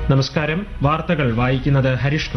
നമസ്കാരം വാർത്തകൾ വായിക്കുന്നത് ഹരിഷ്ണ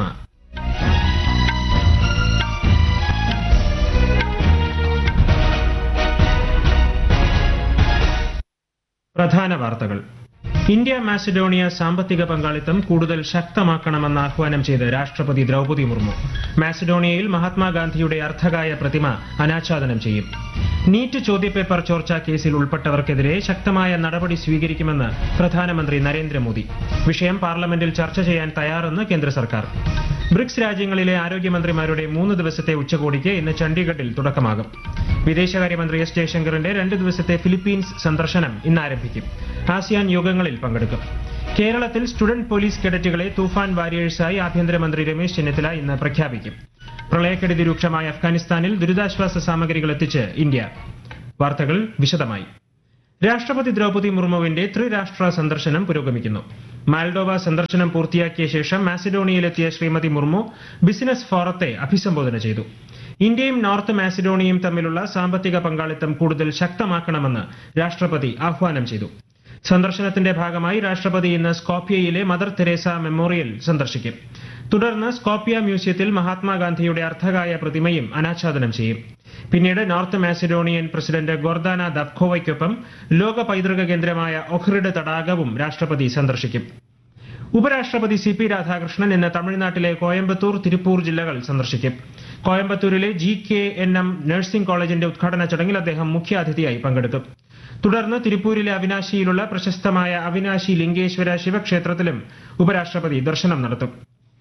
പ്രധാന വാർത്തകൾ ഇന്ത്യ മാസിഡോണിയ സാമ്പത്തിക പങ്കാളിത്തം കൂടുതൽ ശക്തമാക്കണമെന്ന് ആഹ്വാനം ചെയ്ത് രാഷ്ട്രപതി ദ്രൗപദി മുർമു മാസിഡോണിയയിൽ മഹാത്മാഗാന്ധിയുടെ അർദ്ധകായ പ്രതിമ അനാച്ഛാദനം ചെയ്യും നീറ്റ് ചോദ്യപേപ്പർ ചോർച്ചാ കേസിൽ ഉൾപ്പെട്ടവർക്കെതിരെ ശക്തമായ നടപടി സ്വീകരിക്കുമെന്ന് പ്രധാനമന്ത്രി നരേന്ദ്രമോദി വിഷയം പാർലമെന്റിൽ ചർച്ച ചെയ്യാൻ തയ്യാറെന്ന് കേന്ദ്ര സർക്കാർ ബ്രിക്സ് രാജ്യങ്ങളിലെ ആരോഗ്യമന്ത്രിമാരുടെ മൂന്ന് ദിവസത്തെ ഉച്ചകോടിക്ക് ഇന്ന് ചണ്ഡീഗഡിൽ തുടക്കമാകും വിദേശകാര്യമന്ത്രി എസ് ജയശങ്കറിന്റെ രണ്ട് ദിവസത്തെ ഫിലിപ്പീൻസ് സന്ദർശനം ഇന്ന് ആരംഭിക്കും ആസിയാൻ യോഗങ്ങളിൽ പങ്കെടുക്കും കേരളത്തിൽ സ്റ്റുഡന്റ് പോലീസ് കേഡറ്റുകളെ തൂഫാൻ വാരിയേഴ്സായി ആഭ്യന്തരമന്ത്രി രമേശ് ചെന്നിത്തല ഇന്ന് പ്രഖ്യാപിക്കും പ്രളയക്കെടുതി രൂക്ഷമായ അഫ്ഗാനിസ്ഥാനിൽ ദുരിതാശ്വാസ സാമഗ്രികൾ എത്തിച്ച് ഇന്ത്യ വാർത്തകൾ വിശദമായി രാഷ്ട്രപതി ദ്രൗപദി മുർമുവിന്റെ ത്രിരാഷ്ട്ര സന്ദർശനം പുരോഗമിക്കുന്നു മാൽഡോവ സന്ദർശനം പൂർത്തിയാക്കിയ ശേഷം മാസിഡോണിയയിലെത്തിയ ശ്രീമതി മുർമു ബിസിനസ് ഫോറത്തെ അഭിസംബോധന ചെയ്തു ഇന്ത്യയും നോർത്ത് മാസിഡോണിയയും തമ്മിലുള്ള സാമ്പത്തിക പങ്കാളിത്തം കൂടുതൽ ശക്തമാക്കണമെന്ന് രാഷ്ട്രപതി ആഹ്വാനം ചെയ്തു സന്ദർശനത്തിന്റെ ഭാഗമായി രാഷ്ട്രപതി ഇന്ന് സ്കോപ്പിയയിലെ മദർ തെരേസ മെമ്മോറിയൽ സന്ദർശിക്കും തുടർന്ന് സ്കോപ്പിയ മ്യൂസിയത്തിൽ മഹാത്മാഗാന്ധിയുടെ അർദ്ധകായ പ്രതിമയും അനാച്ഛാദനം ചെയ്യും പിന്നീട് നോർത്ത് മാസിഡോണിയൻ പ്രസിഡന്റ് ഗോർദാന ദബ്ഖോവയ്ക്കൊപ്പം ലോക പൈതൃക കേന്ദ്രമായ ഒഹ്റിഡ് തടാകവും രാഷ്ട്രപതി സന്ദർശിക്കും ഉപരാഷ്ട്രപതി സി പി രാധാകൃഷ്ണൻ ഇന്ന് തമിഴ്നാട്ടിലെ കോയമ്പത്തൂർ തിരുപ്പൂർ ജില്ലകൾ സന്ദർശിക്കും കോയമ്പത്തൂരിലെ G K N M nursing കോളേജിന്റെ ഉദ്ഘാടന ചടങ്ങിൽ അദ്ദേഹം മുഖ്യാതിഥിയായി പങ്കെടുക്കും തുടർന്ന് തിരുപ്പൂരിലെ അവിനാശിയിലുള്ള പ്രശസ്തമായ അവിനാശി ലിംഗേശ്വര ശിവക്ഷേത്രത്തിലും ഉപരാഷ്ട്രപതി ദർശനം നടത്തും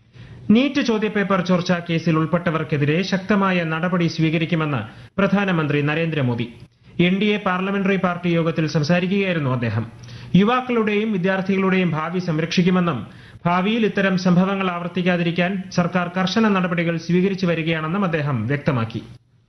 നീറ്റ് ചോദ്യപേപ്പർ ചോർച്ചാ കേസിൽ ഉൾപ്പെട്ടവർക്കെതിരെ ശക്തമായ നടപടി സ്വീകരിക്കുമെന്ന് പ്രധാനമന്ത്രി Narendra Modi N D A parliamentary party യോഗത്തിൽ സംസാരിക്കുകയായിരുന്നു അദ്ദേഹം യുവാക്കളുടെയും വിദ്യാർത്ഥികളുടെയും ഭാവി സംരക്ഷിക്കുമെന്നും ഭാവിയിൽ ഇത്തരം സംഭവങ്ങൾ ആവർത്തിക്കാതിരിക്കാൻ സർക്കാർ കർശന നടപടികൾ സ്വീകരിച്ചു വരികയാണെന്നും അദ്ദേഹം വ്യക്തമാക്കി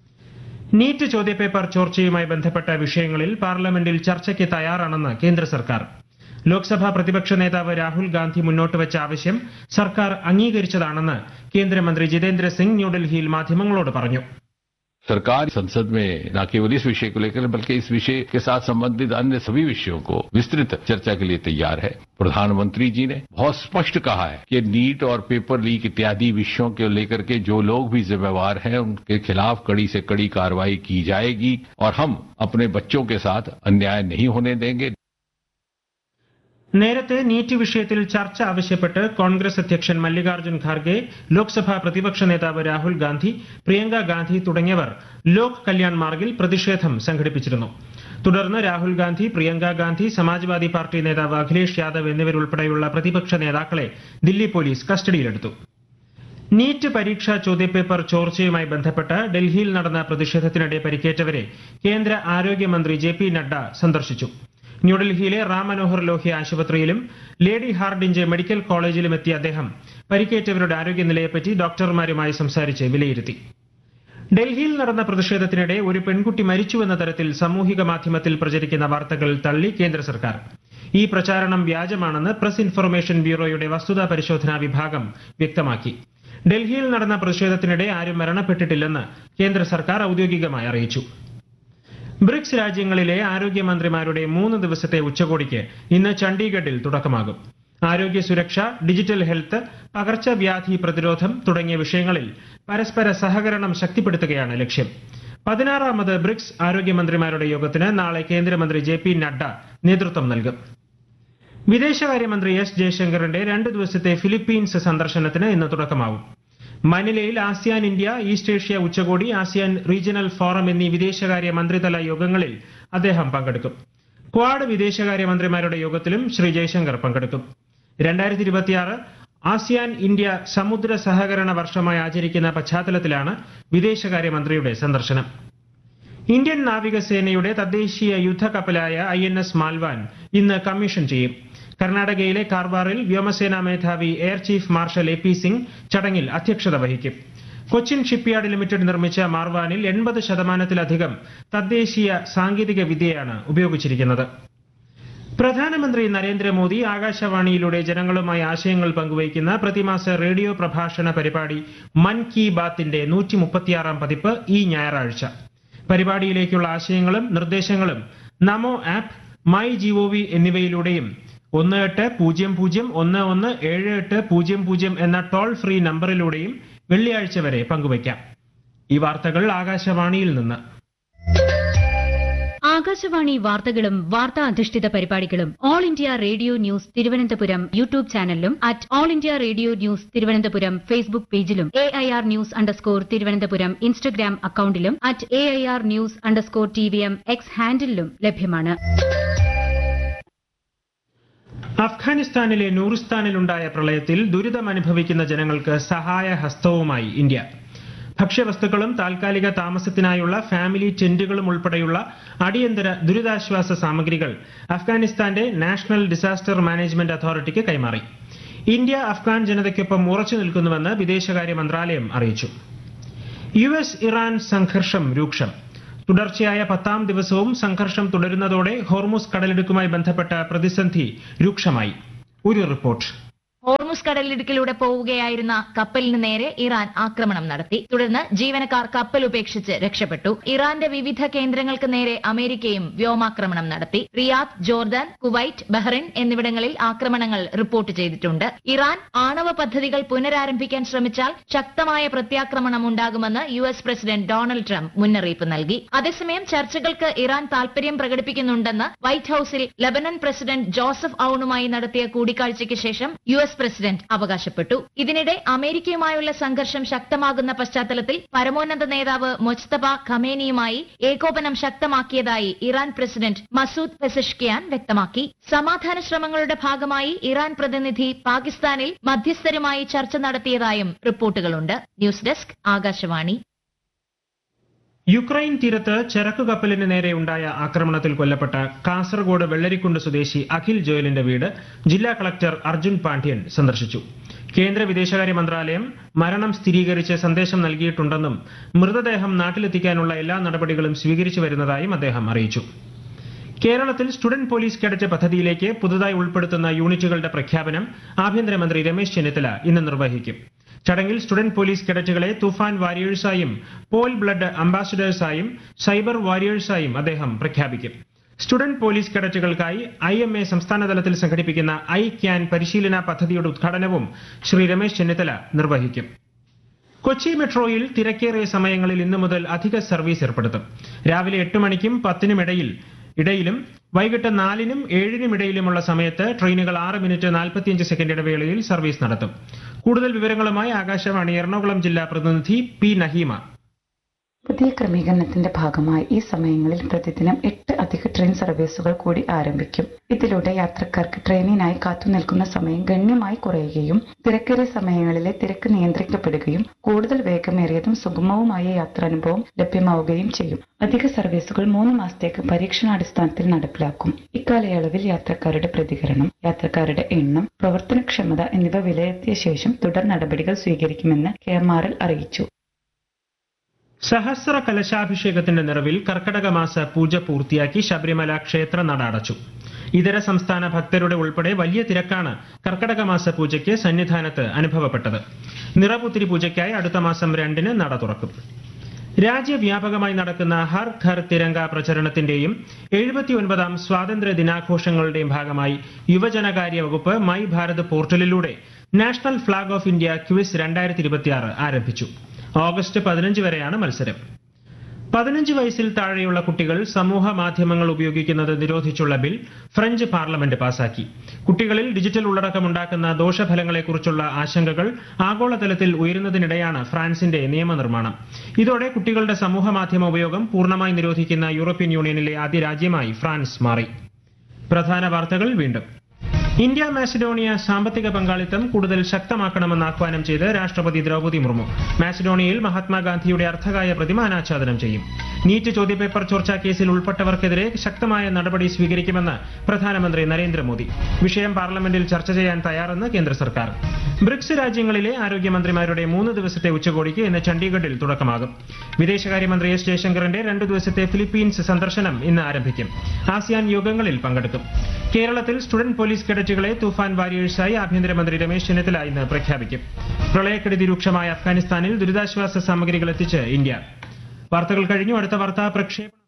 നീറ്റ് ചോദ്യപേപ്പർ ചോർച്ചയുമായി ബന്ധപ്പെട്ട വിഷയങ്ങളിൽ പാർലമെന്റിൽ ചർച്ചയ്ക്ക് തയ്യാറാണെന്ന് കേന്ദ്ര സർക്കാർ ലോക്സഭാ പ്രതിപക്ഷ നേതാവ് രാഹുൽ ഗാന്ധി മുന്നോട്ട് വെച്ച ആവശ്യം സർക്കാർ അംഗീകരിച്ചതാണെന്ന് കേന്ദ്രമന്ത്രി ജിതേന്ദ്ര സിംഗ് ന്യൂഡൽഹിയിൽ മാധ്യമങ്ങളോട് പറഞ്ഞു सरकार संसद में न केवल इस विषय को लेकर बल्कि इस विषय के साथ संबंधित अन्य सभी विषयों को विस्तृत चर्चा के लिए तैयार है प्रधानमंत्री जी ने बहुत स्पष्ट कहा है कि नीट और पेपर लीक इत्यादि विषयों को लेकर के जो लोग भी जिम्मेवार हैं उनके खिलाफ कड़ी से कड़ी कार्रवाई की जाएगी और हम अपने बच्चों के साथ अन्याय नहीं होने देंगे നേരത്തെ നീറ്റ് വിഷയത്തിൽ ചർച്ച ആവശ്യപ്പെട്ട് കോൺഗ്രസ് അധ്യക്ഷൻ മല്ലികാർജ്ജുൻ ഖാർഗെ ലോക്സഭാ പ്രതിപക്ഷ നേതാവ് രാഹുൽ ഗാന്ധി പ്രിയങ്ക ഗാന്ധി തുടങ്ങിയവർ ലോക് കല്യാൺ മാർഗിൽ പ്രതിഷേധം സംഘടിപ്പിച്ചിരുന്നു തുടർന്ന് രാഹുൽ ഗാന്ധി പ്രിയങ്ക ഗാന്ധി സമാജ്വാദി പാർട്ടി നേതാവ് അഖിലേഷ് യാദവ് എന്നിവരുൾപ്പെടെയുള്ള പ്രതിപക്ഷ നേതാക്കളെ ദില്ലി പോലീസ് കസ്റ്റഡിയിലെടുത്തു നീറ്റ് പരീക്ഷാ ചോദ്യപേപ്പർ ചോർച്ചയുമായി ബന്ധപ്പെട്ട് ഡൽഹിയിൽ നടന്ന പ്രതിഷേധത്തിനിടെ പരിക്കേറ്റവരെ കേന്ദ്ര ആരോഗ്യമന്ത്രി ജെ പി നഡ്ഡ സന്ദർശിച്ചു ന്യൂഡൽഹിയിലെ റാം മനോഹർ ലോഹ്യ ആശുപത്രിയിലും ലേഡി ഹാർഡിഞ്ച് മെഡിക്കൽ കോളേജിലും എത്തിയ അദ്ദേഹം പരിക്കേറ്റവരുടെ ആരോഗ്യനിലയെപ്പറ്റി ഡോക്ടർമാരുമായി സംസാരിച്ച് വിലയിരുത്തി ഡൽഹിയിൽ നടന്ന പ്രതിഷേധത്തിനിടെ ഒരു പെൺകുട്ടി മരിച്ചുവെന്ന തരത്തിൽ സാമൂഹിക മാധ്യമത്തിൽ പ്രചരിക്കുന്ന വാർത്തകൾ തള്ളി കേന്ദ്ര സർക്കാർ ഈ പ്രചാരണം വ്യാജമാണെന്ന് പ്രസ് ഇൻഫർമേഷൻ ബ്യൂറോയുടെ വസ്തുതാ പരിശോധനാ വിഭാഗം വ്യക്തമാക്കി ഡൽഹിയിൽ നടന്ന പ്രതിഷേധത്തിനിടെ ആരും മരണപ്പെട്ടിട്ടില്ലെന്ന് കേന്ദ്ര സർക്കാർ ഔദ്യോഗികമായി അറിയിച്ചു ബ്രിക്സ് രാജ്യങ്ങളിലെ ആരോഗ്യമന്ത്രിമാരുടെ മൂന്ന് ദിവസത്തെ ഉച്ചകോടിക്ക് ഇന്ന് ചണ്ഡീഗഡിൽ തുടക്കമാകും ആരോഗ്യ സുരക്ഷ ഡിജിറ്റൽ ഹെൽത്ത് പകർച്ചവ്യാധി പ്രതിരോധം തുടങ്ങിയ വിഷയങ്ങളിൽ പരസ്പര സഹകരണം ശക്തിപ്പെടുത്തുകയാണ് ലക്ഷ്യം പതിനാറാമത് ബ്രിക്സ് ആരോഗ്യമന്ത്രിമാരുടെ യോഗത്തിന് നാളെ കേന്ദ്രമന്ത്രി ജെ പി നഡ്ഡ നേതൃത്വം നൽകും വിദേശകാര്യമന്ത്രി എസ് ജയശങ്കറിന്റെ രണ്ട് ദിവസത്തെ ഫിലിപ്പീൻസ് സന്ദർശനത്തിന് ഇന്ന് തുടക്കമാവും മനിലയിൽ ആസിയാൻ ഇന്ത്യ ഈസ്റ്റ് ഏഷ്യ ഉച്ചകോടി ആസിയാൻ റീജിയണൽ ഫോറം എന്നീ വിദേശകാര്യ മന്ത്രിതല യോഗങ്ങളിൽ അദ്ദേഹം പങ്കെടുക്കും ക്വാഡ് വിദേശകാര്യ മന്ത്രിമാരുടെ യോഗത്തിലും ശ്രീ ജയശങ്കർ പങ്കെടുക്കും രണ്ടായിരത്തി ഇരുപത്തിയാറ് ആസിയാൻ ഇന്ത്യ സമുദ്ര സഹകരണ വർഷമായി ആചരിക്കുന്ന പശ്ചാത്തലത്തിലാണ് വിദേശകാര്യമന്ത്രിയുടെ സന്ദർശനം ഇന്ത്യൻ നാവികസേനയുടെ തദ്ദേശീയ യുദ്ധക്കപ്പലായ ഐ എൻ എസ് മാൽവാൻ ഇന്ന് കമ്മീഷൻ ചെയ്യും കർണാടകയിലെ കാർവാറിൽ വ്യോമസേനാ മേധാവി air chief marshal A P Singh ചടങ്ങിൽ അധ്യക്ഷത വഹിക്കും കൊച്ചിൻ ഷിപ്പ്യാർഡ് ലിമിറ്റഡ് നിർമ്മിച്ച മാർവാനിൽ എൺപത് ശതമാനത്തിലധികം തദ്ദേശീയ സാങ്കേതിക വിദ്യയാണ് ഉപയോഗിച്ചിരിക്കുന്നത് പ്രധാനമന്ത്രി നരേന്ദ്രമോദി ആകാശവാണിയിലൂടെ ജനങ്ങളുമായി ആശയങ്ങൾ പങ്കുവയ്ക്കുന്ന പ്രതിമാസ റേഡിയോ പ്രഭാഷണ പരിപാടി മൻ കി ബാത്തിന്റെ നൂറ്റി മുപ്പത്തിയാറാം പതിപ്പ് ഈ ഞായറാഴ്ച പരിപാടിയിലേക്കുള്ള ആശയങ്ങളും നിർദ്ദേശങ്ങളും നമോ ആപ്പ് മൈ ജിഒവി എന്നിവയിലൂടെയും ഒന്ന് എട്ട് പൂജ്യം പൂജ്യം ഒന്ന് ഒന്ന് ഏഴ് എട്ട് പൂജ്യം പൂജ്യം എന്ന ടോൾ ഫ്രീ നമ്പറിലൂടെയും വെള്ളിയാഴ്ച വരെ പങ്കുവയ്ക്കാം ഈ വാർത്തകൾ ആകാശവാണിയിൽ നിന്ന് ആകാശവാണി വാർത്തകളും വാർത്താ അധിഷ്ഠിത പരിപാടികളും all India radio news Thiruvananthapuram YouTube ചാനലിലും at all India radio news Thiruvananthapuram Facebook പേജിലും A I R news underscore Thiruvananthapuram Instagram അക്കൌണ്ടിലും at A I R news underscore T V M X ഹാൻഡിലും ലഭ്യമാണ് അഫ്ഗാനിസ്ഥാനിലെ നൂറിസ്ഥാനിലുണ്ടായ പ്രളയത്തിൽ ദുരിതമനുഭവിക്കുന്ന ജനങ്ങൾക്ക് സഹായ ഹസ്തവുമായി ഇന്ത്യ ഭക്ഷ്യവസ്തുക്കളും താൽക്കാലിക താമസത്തിനായുള്ള ഫാമിലി ടെന്റുകളും ഉൾപ്പെടെയുള്ള അടിയന്തര ദുരിതാശ്വാസ സാമഗ്രികൾ അഫ്ഗാനിസ്ഥാന്റെ നാഷണൽ ഡിസാസ്റ്റർ മാനേജ്മെന്റ് അതോറിറ്റിക്ക് കൈമാറി ഇന്ത്യ അഫ്ഗാൻ ജനതയ്ക്കൊപ്പം ഉറച്ചു നിൽക്കുന്നുവെന്ന് വിദേശകാര്യ മന്ത്രാലയം അറിയിച്ചു യു എസ് ഇറാൻ സംഘർഷം രൂക്ഷം തുടർച്ചയായ പത്താം ദിവസവും സംഘർഷം തുടരുന്നതോടെ ഹോർമുസ് കടലിടുക്കുമായി ബന്ധപ്പെട്ട പ്രതിസന്ധി രൂക്ഷമായി ഒരു റിപ്പോർട്ട് ഹോർമുസ് കടലിടുക്കിലൂടെ പോവുകയായിരുന്ന കപ്പലിന് നേരെ ഇറാൻ ആക്രമണം നടത്തി തുടർന്ന് ജീവനക്കാർ കപ്പൽ ഉപേക്ഷിച്ച് രക്ഷപ്പെട്ടു ഇറാന്റെ വിവിധ കേന്ദ്രങ്ങൾക്ക് നേരെ അമേരിക്കയും വ്യോമാക്രമണം നടത്തി റിയാദ് ജോർദാൻ കുവൈറ്റ് ബഹ്റിൻ എന്നിവിടങ്ങളിൽ ആക്രമണങ്ങൾ റിപ്പോർട്ട് ചെയ്തിട്ടുണ്ട് ഇറാൻ ആണവ പദ്ധതികൾ പുനരാരംഭിക്കാൻ ശ്രമിച്ചാൽ ശക്തമായ പ്രത്യാക്രമണം ഉണ്ടാകുമെന്ന് U S president Donald Trump മുന്നറിയിപ്പ് നൽകി അതേസമയം ചർച്ചകൾക്ക് ഇറാൻ താൽപര്യം പ്രകടിപ്പിക്കുന്നുണ്ടെന്ന് വൈറ്റ് ഹൌസിൽ ലബനൻ പ്രസിഡന്റ് ജോസഫ് ഔണുമായി നടത്തിയ കൂടിക്കാഴ്ചയ്ക്ക് ശേഷം യു എസ് പ്രസിഡന്റ് അവകാശപ്പെട്ടു ഇതിനിടെ അമേരിക്കയുമായുള്ള സംഘർഷം ശക്തമാകുന്ന പശ്ചാത്തലത്തിൽ പരമോന്നത നേതാവ് മൊജ്തബ ഖമേനിയുമായി ഏകോപനം ശക്തമാക്കിയതായി ഇറാൻ പ്രസിഡന്റ് മസൂദ് പെസഷ്കിയാൻ വ്യക്തമാക്കി സമാധാന ശ്രമങ്ങളുടെ ഭാഗമായി ഇറാൻ പ്രതിനിധി പാകിസ്ഥാനിൽ മധ്യസ്ഥരുമായി ചർച്ച നടത്തിയതായും റിപ്പോർട്ടുകളുണ്ട് ന്യൂസ് ഡെസ്ക് ആകാശവാണി യുക്രൈൻ തീരത്ത് ചരക്കു കപ്പലിന് നേരെ ഉണ്ടായ ആക്രമണത്തിൽ കൊല്ലപ്പെട്ട കാസർഗോഡ് വെള്ളരിക്കുണ്ട് സ്വദേശി അഖിൽ ജോയലിന്റെ വീട് ജില്ലാ കളക്ടർ അർജുൻ പാണ്ഡ്യൻ സന്ദർശിച്ചു കേന്ദ്ര വിദേശകാര്യ മന്ത്രാലയം മരണം സ്ഥിരീകരിച്ച് സന്ദേശം നൽകിയിട്ടുണ്ടെന്നും മൃതദേഹം നാട്ടിലെത്തിക്കാനുള്ള എല്ലാ നടപടികളും സ്വീകരിച്ചു വരുന്നതായും അദ്ദേഹം അറിയിച്ചു കേരളത്തിൽ സ്റ്റുഡന്റ് പോലീസ് കേഡറ്റ് പദ്ധതിയിലേക്ക് പുതുതായി ഉൾപ്പെടുത്തുന്ന യൂണിറ്റുകളുടെ പ്രഖ്യാപനം ആഭ്യന്തരമന്ത്രി രമേശ് ചെന്നിത്തല ഇന്ന് നിർവഹിക്കും ചടങ്ങിൽ സ്റ്റുഡന്റ് പോലീസ് കേഡറ്റുകളെ തുഫാൻ വാരിയേഴ്സായും പോൾ ബ്ലഡ് അംബാസിഡേഴ്സായും സൈബർ വാരിയേഴ്സായും അദ്ദേഹം പ്രഖ്യാപിക്കും സ്റ്റുഡന്റ് പോലീസ് കേഡറ്റുകൾക്കായി ഐ എം എ സംസ്ഥാന തലത്തിൽ സംഘടിപ്പിക്കുന്ന ഐ ക്യാൻ പരിശീലന പദ്ധതിയുടെ ഉദ്ഘാടനവും ശ്രീ രമേശ് ചെന്നിത്തല നിർവഹിക്കും കൊച്ചി മെട്രോയിൽ തിരക്കേറിയ സമയങ്ങളിൽ ഇന്നു മുതൽ അധിക സർവീസ് ഏർപ്പെടുത്തും രാവിലെ എട്ട് മണിക്കും പത്തിനും ഇടയിൽ ഇടയിലും വൈകിട്ട് നാലിനും ഏഴിനും ഇടയിലുമുള്ള സമയത്ത് ട്രെയിനുകൾ ആറ് മിനിറ്റ് നാൽപ്പത്തിയഞ്ച് സെക്കൻഡ് ഇടവേളയിൽ സർവീസ് നടത്തും കൂടുതൽ വിവരങ്ങളുമായി ആകാശവാണി എറണാകുളം ജില്ലാ പ്രതിനിധി പി നഹീമ പുതിയ ക്രമീകരണത്തിന്റെ ഭാഗമായി ഈ സമയങ്ങളിൽ പ്രതിദിനം എട്ട് അധിക ട്രെയിൻ സർവീസുകൾ കൂടി ആരംഭിക്കും ഇതിലൂടെ യാത്രക്കാർക്ക് ട്രെയിനിനായി കാത്തുനിൽക്കുന്ന സമയം ഗണ്യമായി കുറയുകയും തിരക്കേറിയ സമയങ്ങളിലെ തിരക്ക് നിയന്ത്രിക്കപ്പെടുകയും കൂടുതൽ വേഗമേറിയതും സുഗമവുമായ യാത്രാനുഭവം ലഭ്യമാവുകയും ചെയ്യും അധിക സർവീസുകൾ മൂന്ന് മാസത്തേക്ക് പരീക്ഷണാടിസ്ഥാനത്തിൽ നടപ്പിലാക്കും ഇക്കാലയളവിൽ യാത്രക്കാരുടെ പ്രതികരണം യാത്രക്കാരുടെ എണ്ണം പ്രവർത്തനക്ഷമത എന്നിവ വിലയിരുത്തിയ ശേഷം തുടർ നടപടികൾ സ്വീകരിക്കുമെന്ന് കെ എം ആർ എൽ അറിയിച്ചു സഹസ്ര കലശാഭിഷേകത്തിന്റെ നിറവിൽ കർക്കടക മാസ പൂജ പൂർത്തിയാക്കി ശബരിമല ക്ഷേത്ര നട അടച്ചു ഇതര സംസ്ഥാന ഭക്തരുടെ ഉൾപ്പെടെ വലിയ തിരക്കാണ് കർക്കടക മാസ പൂജയ്ക്ക് സന്നിധാനത്ത് അനുഭവപ്പെട്ടത് നിറപുത്തിരി പൂജയ്ക്കായി അടുത്ത മാസം രണ്ടിന് നട തുറക്കും രാജ്യവ്യാപകമായി നടക്കുന്ന ഹർ ഘർ തിരങ്ക പ്രചരണത്തിന്റെയും എഴുപത്തിയൊൻപതാം സ്വാതന്ത്ര്യ ദിനാഘോഷങ്ങളുടെയും ഭാഗമായി യുവജനകാര്യ വകുപ്പ് മൈ ഭാരത് പോർട്ടലിലൂടെ national flag of India quiz രണ്ടായിരത്തി ഇരുപത്തിയാറ് ആരംഭിച്ചു ഓഗസ്റ്റ് പതിനഞ്ച് വരെയാണ് മത്സരം പതിനഞ്ച് വയസ്സിൽ താഴെയുള്ള കുട്ടികൾ സമൂഹ മാധ്യമങ്ങൾ ഉപയോഗിക്കുന്നത് നിരോധിച്ചുള്ള ബിൽ ഫ്രഞ്ച് പാർലമെന്റ് പാസാക്കി കുട്ടികളിൽ ഡിജിറ്റൽ ഉള്ളടക്കമുണ്ടാക്കുന്ന ദോഷഫലങ്ങളെക്കുറിച്ചുള്ള ആശങ്കകൾ ആഗോളതലത്തിൽ ഉയരുന്നതിനിടെയാണ് ഫ്രാൻസിന്റെ നിയമനിർമ്മാണം ഇതോടെ കുട്ടികളുടെ സമൂഹ മാധ്യമ ഉപയോഗം പൂർണ്ണമായി നിരോധിക്കുന്ന യൂറോപ്യൻ യൂണിയനിലെ ആദ്യ രാജ്യമായി ഫ്രാൻസ് മാറി പ്രധാന വാർത്തകൾ വീണ്ടും ഇന്ത്യ മാസിഡോണിയ സാമ്പത്തിക പങ്കാളിത്തം കൂടുതൽ ശക്തമാക്കണമെന്ന് ആഹ്വാനം ചെയ്ത് രാഷ്ട്രപതി ദ്രൗപദി മുർമു മാസിഡോണിയയിൽ മഹാത്മാഗാന്ധിയുടെ അർത്ഥകായ പ്രതിമ അനാച്ഛാദനം ചെയ്യും നീറ്റ് ചോദ്യപേപ്പർ ചോർച്ചാ കേസിൽ ഉൾപ്പെട്ടവർക്കെതിരെ ശക്തമായ നടപടി സ്വീകരിക്കുമെന്ന് പ്രധാനമന്ത്രി നരേന്ദ്രമോദി വിഷയം പാർലമെന്റിൽ ചർച്ച ചെയ്യാൻ തയ്യാറെന്ന് കേന്ദ്ര സർക്കാർ ബ്രിക്സ് രാജ്യങ്ങളിലെ ആരോഗ്യമന്ത്രിമാരുടെ മൂന്ന് ദിവസത്തെ ഉച്ചകോടിക്ക് ഇന്ന് ചണ്ഡീഗഡിൽ തുടക്കമാകും വിദേശകാര്യമന്ത്രി എസ് ജയശങ്കറിന്റെ രണ്ടു ദിവസത്തെ ഫിലിപ്പീൻസ് സന്ദർശനം ഇന്ന് ആരംഭിക്കും ആസിയാൻ യോഗങ്ങളിൽ പങ്കെടുക്കും കേരളത്തിൽ സ്റ്റുഡന്റ് പോലീസ് കേഡറ്റുകളെ തൂഫാൻ വാരിയേഴ്സായി ആഭ്യന്തരമന്ത്രി രമേശ് ചെന്നിത്തല ഇന്ന് പ്രഖ്യാപിക്കും പ്രളയക്കെടുതി രൂക്ഷമായ അഫ്ഗാനിസ്ഥാനിൽ ദുരിതാശ്വാസ സാമഗ്രികൾ എത്തിച്ച് ഇന്ത്യ വാർത്തകൾ കഴിഞ്ഞു അടുത്ത വാർത്താ പ്രക്ഷേപണം